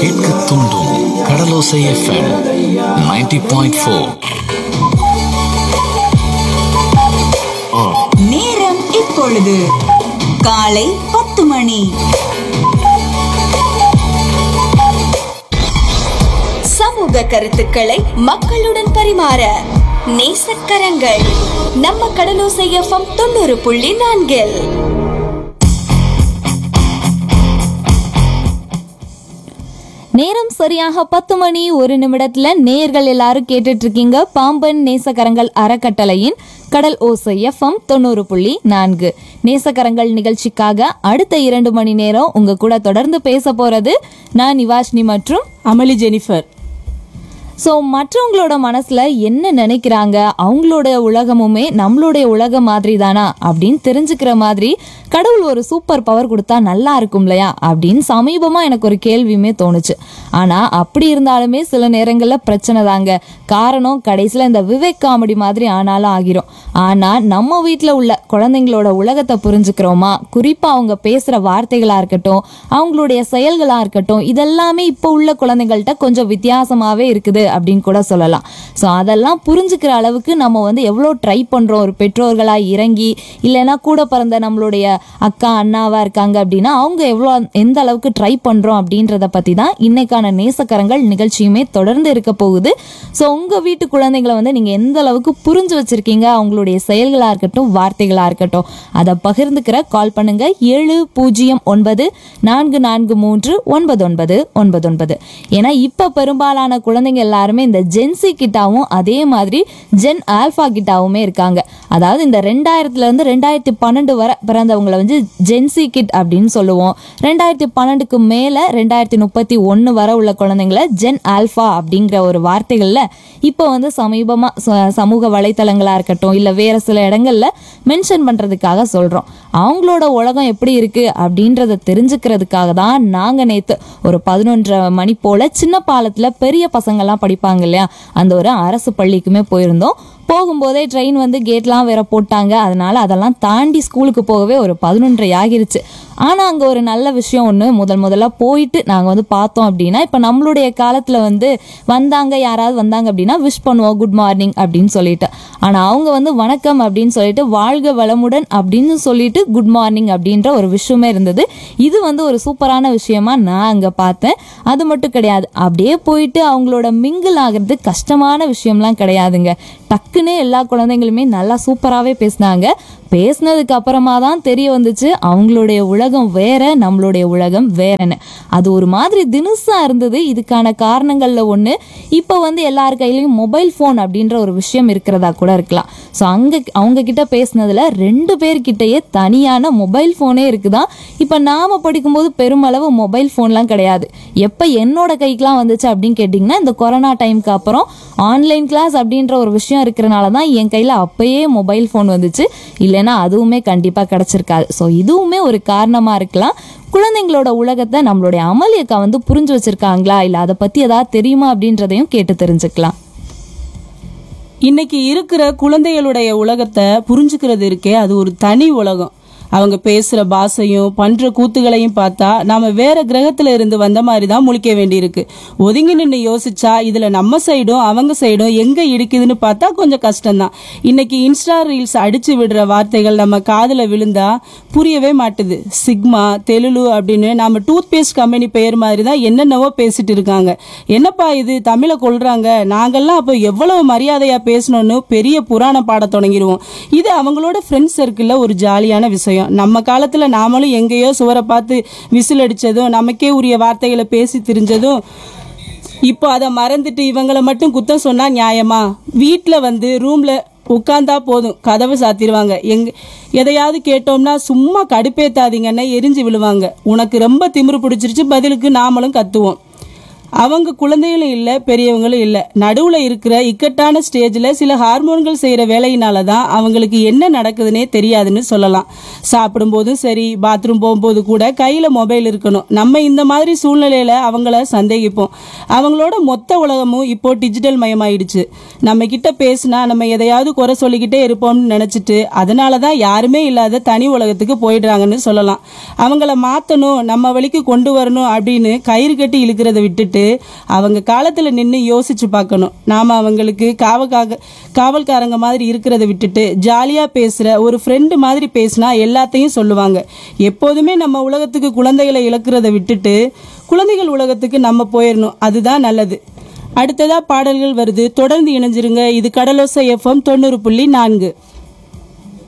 கேட்க தூண்டும் கடலோசை FM 90.4 point four நேரம் இப்பொழுது காலை பத்து மணி சமூக கருத்துக்களை மக்களுடன் பரிமாற நேசக்கரங்கள் நம்ம கடலோசை எஃப்எம் தொண்ணூறு புள்ளி நான்கில் நேரம் சரியாக பத்து மணி ஒரு நிமிடத்துல நேயர்கள் எல்லாரும் கேட்டுட்டு இருக்கீங்க பாம்பன் நேசகரங்கள் அறக்கட்டளையின் கடல் ஓசை எஃப்எம் தொண்ணூறு புள்ளி நான்கு நேசகரங்கள் நிகழ்ச்சிக்காக அடுத்த இரண்டு மணி நேரம் உங்க கூட தொடர்ந்து பேச போறது நான் நிவாஷினி மற்றும் அமளி ஜெனிஃபர் ஸோ மற்றவங்களோட மனசுல என்ன நினைக்கிறாங்க அவங்களோட உலகமுமே நம்மளுடைய உலகம் மாதிரி தானா அப்படின்னு தெரிஞ்சுக்கிற மாதிரி கடவுள் ஒரு சூப்பர் பவர் கொடுத்தா நல்லா இருக்கும் இல்லையா அப்படின்னு சமீபமா எனக்கு ஒரு கேள்வியுமே தோணுச்சு ஆனா அப்படி இருந்தாலுமே சில நேரங்கள்ல பிரச்சனை தாங்க காரணம் கடைசியில இந்த விவேக் காமெடி மாதிரி ஆனாலும் ஆகிரும் ஆனா நம்ம வீட்ல உள்ள குழந்தைங்களோட உலகத்தை புரிஞ்சுக்கிறோமா குறிப்பா அவங்க பேசுற வார்த்தைகளா இருக்கட்டும் அவங்களுடைய செயல்களா இருக்கட்டும் இதெல்லாமே இப்போ உள்ள குழந்தைகள்கிட்ட கொஞ்சம் வித்தியாசமாவே இருக்குது அப்படின்னு கூட சொல்லலாம் ஸோ அதெல்லாம் புரிஞ்சுக்கிற அளவுக்கு நம்ம வந்து எவ்வளோ ட்ரை பண்றோம் ஒரு பெற்றோர்களா இறங்கி இல்லைன்னா கூட பிறந்த நம்மளுடைய அக்கா அண்ணாவா இருக்காங்க அப்படின்னா அவங்க எவ்வளோ எந்த அளவுக்கு ட்ரை பண்றோம் அப்படின்றத பத்தி தான் இன்னைக்கான நேசக்கரங்கள் நிகழ்ச்சியுமே தொடர்ந்து இருக்க போகுது ஸோ உங்க வீட்டு குழந்தைங்களை வந்து நீங்க எந்த அளவுக்கு புரிஞ்சு வச்சிருக்கீங்க அவங்களுடைய செயல்களா இருக்கட்டும் வார்த்தைகளா இருக்கட்டும் அதை பகிர்ந்துக்கிற கால் பண்ணுங்க ஏழு பூஜ்ஜியம் ஒன்பது நான்கு நான்கு மூன்று ஒன்பது ஒன்பது ஒன்பது ஒன்பது ஏன்னா இப்ப பெரும்பாலான குழந்தைங்க எல்லாருமே இந்த ஜென்சி கிட்டாவும் அதே மாதிரி ஜென் ஆல்பா கிட்டாவுமே இருக்காங்க அதாவது இந்த ரெண்டாயிரத்துல இருந்து ரெண்டாயிரத்தி பன்னெண்டு வரை பிறந்தவங்களை வந்து ஜென்சி கிட் அப்படின்னு சொல்லுவோம் ரெண்டாயிரத்தி பன்னெண்டுக்கு மேல ரெண்டாயிரத்தி முப்பத்தி ஒன்னு வரை உள்ள குழந்தைங்கள ஜென் ஆல்பா அப்படிங்கிற ஒரு வார்த்தைகள்ல இப்போ வந்து சமீபமா ச- சமூக வலைத்தளங்களா இருக்கட்டும் இல்ல வேற சில இடங்கள்ல மென்ஷன் பண்றதுக்காக சொல்றோம் அவங்களோட உலகம் எப்படி இருக்கு அப்படின்றத தெரிஞ்சுக்கிறதுக்காக தான் நாங்க நேத்து ஒரு பதினொன்றரை மணி போல சின்ன பாலத்துல பெரிய பசங்கெல்லாம் படிப்பாங்க இல்லையா அந்த ஒரு அரசு பள்ளிக்குமே போயிருந்தோம் போகும்போதே ட்ரெயின் வந்து கேட்லாம் வேற போட்டாங்க அதனால அதெல்லாம் தாண்டி ஸ்கூலுக்கு போகவே ஒரு பதினொன்றரை ஆகிருச்சு ஆனா அங்க ஒரு நல்ல விஷயம் ஒண்ணு முதல் முதல்ல போயிட்டு நாங்க வந்து பார்த்தோம் அப்படின்னா இப்ப நம்மளுடைய காலத்துல வந்து வந்தாங்க யாராவது வந்தாங்க அப்படின்னா விஷ் பண்ணுவோம் குட் மார்னிங் அப்படின்னு சொல்லிட்டு ஆனா அவங்க வந்து வணக்கம் அப்படின்னு சொல்லிட்டு வாழ்க வளமுடன் அப்படின்னு சொல்லிட்டு குட் மார்னிங் அப்படின்ற ஒரு விஷயமே இருந்தது இது வந்து ஒரு சூப்பரான விஷயமா நான் அங்க பார்த்தேன் அது மட்டும் கிடையாது அப்படியே போயிட்டு அவங்களோட மிங்கிள் ஆகிறது கஷ்டமான விஷயம்லாம் கிடையாதுங்க டக்குன்னு எல்லா குழந்தைங்களுமே நல்லா சூப்பராகவே பேசினாங்க பேசினதுக்கு அப்புறமா தான் தெரிய வந்துச்சு அவங்களுடைய உலகம் வேற நம்மளுடைய உலகம் வேறன்னு அது ஒரு மாதிரி தினுசா இருந்தது இதுக்கான காரணங்கள்ல ஒண்ணு இப்போ வந்து எல்லார் கையிலயும் மொபைல் ஃபோன் அப்படின்ற ஒரு விஷயம் இருக்கிறதா கூட இருக்கலாம் ஸோ அங்க அவங்க கிட்ட பேசினதுல ரெண்டு பேர்கிட்டயே தனியான மொபைல் ஃபோனே இருக்குதான் இப்போ நாம படிக்கும்போது பெருமளவு மொபைல் ஃபோன்லாம் கிடையாது எப்போ என்னோட கைக்கெலாம் வந்துச்சு அப்படின்னு கேட்டிங்கன்னா இந்த கொரோனா டைம்க்கு அப்புறம் ஆன்லைன் கிளாஸ் அப்படின்ற ஒரு விஷயம் இருக்கிறனால தான் என் கையில் அப்பயே மொபைல் ஃபோன் வந்துச்சு இல்லைன்னா அதுவுமே கண்டிப்பாக கிடச்சிருக்காது ஸோ இதுவுமே ஒரு காரணமாக இருக்கலாம் குழந்தைங்களோட உலகத்தை நம்மளுடைய அமளியக்கா வந்து புரிஞ்சு வச்சிருக்காங்களா இல்லை அதை பற்றி ஏதாவது தெரியுமா அப்படின்றதையும் கேட்டு தெரிஞ்சுக்கலாம் இன்னைக்கு இருக்கிற குழந்தைகளுடைய உலகத்தை புரிஞ்சுக்கிறது இருக்கே அது ஒரு தனி உலகம் அவங்க பேசுற பாஷையும் பண்ற கூத்துகளையும் பார்த்தா நாம வேற கிரகத்துல இருந்து வந்த மாதிரி தான் முழிக்க வேண்டியிருக்கு ஒதுங்கி நின்று யோசிச்சா இதுல நம்ம சைடும் அவங்க சைடும் எங்க இடிக்குதுன்னு பார்த்தா கொஞ்சம் கஷ்டம்தான் இன்னைக்கு இன்ஸ்டா ரீல்ஸ் அடிச்சு விடுற வார்த்தைகள் நம்ம காதுல விழுந்தா புரியவே மாட்டுது சிக்மா தெலுலு அப்படின்னு நாம டூத் பேஸ்ட் கம்பெனி பெயர் மாதிரி தான் என்னென்னவோ பேசிட்டு இருக்காங்க என்னப்பா இது தமிழை கொள்றாங்க நாங்கெல்லாம் அப்போ எவ்வளவு மரியாதையா பேசணும்னு பெரிய புராணம் பாட தொடங்கிடுவோம் இது அவங்களோட ஃப்ரெண்ட்ஸ் சர்க்கிளில் ஒரு ஜாலியான விஷயம் நம்ம காலத்துல நாமளும் எங்கேயோ சுவரை பார்த்து விசில் அடிச்சதும் நமக்கே உரிய வார்த்தைகளை பேசி திரிஞ்சதும் இப்போ அதை மறந்துட்டு இவங்கள மட்டும் குத்தம் சொன்னா நியாயமா வீட்டில் வந்து ரூம்ல உட்கார்ந்தா போதும் கதவை சாத்திடுவாங்க எங்க எதையாவது கேட்டோம்னா சும்மா கடுப்பேத்தாதீங்கன்னா எரிஞ்சு விழுவாங்க உனக்கு ரொம்ப திமிரு பிடிச்சிருச்சு பதிலுக்கு நாமளும் கத்துவோம் அவங்க குழந்தைகளும் இல்லை பெரியவங்களும் இல்லை நடுவில் இருக்கிற இக்கட்டான ஸ்டேஜில் சில ஹார்மோன்கள் செய்கிற வேலையினால தான் அவங்களுக்கு என்ன நடக்குதுன்னே தெரியாதுன்னு சொல்லலாம் சாப்பிடும்போதும் சரி பாத்ரூம் போகும்போது கூட கையில் மொபைல் இருக்கணும் நம்ம இந்த மாதிரி சூழ்நிலையில் அவங்கள சந்தேகிப்போம் அவங்களோட மொத்த உலகமும் இப்போ டிஜிட்டல் மயமாயிடுச்சு நம்ம கிட்ட பேசினா நம்ம எதையாவது குறை சொல்லிக்கிட்டே இருப்போம்னு நினச்சிட்டு அதனால தான் யாருமே இல்லாத தனி உலகத்துக்கு போயிடுறாங்கன்னு சொல்லலாம் அவங்கள மாற்றணும் நம்ம வழிக்கு கொண்டு வரணும் அப்படின்னு கயிறு கட்டி இழுக்கிறத விட்டுட்டு அவங்க காலத்தில் நின்று யோசிச்சு பார்க்கணும் நாம் அவங்களுக்கு காவக்காக காவல்காரங்க மாதிரி இருக்கிறத விட்டுட்டு ஜாலியாக பேசுகிற ஒரு ஃப்ரெண்டு மாதிரி பேசினா எல்லாத்தையும் சொல்லுவாங்க எப்போதுமே நம்ம உலகத்துக்கு குழந்தைகளை இழக்கிறத விட்டுட்டு குழந்தைகள் உலகத்துக்கு நம்ம போயிடணும் அதுதான் நல்லது அடுத்ததா பாடல்கள் வருது தொடர்ந்து இணைஞ்சிருங்க இது கடலோசை எஃப்எம் தொண்ணூறு புள்ளி நான்கு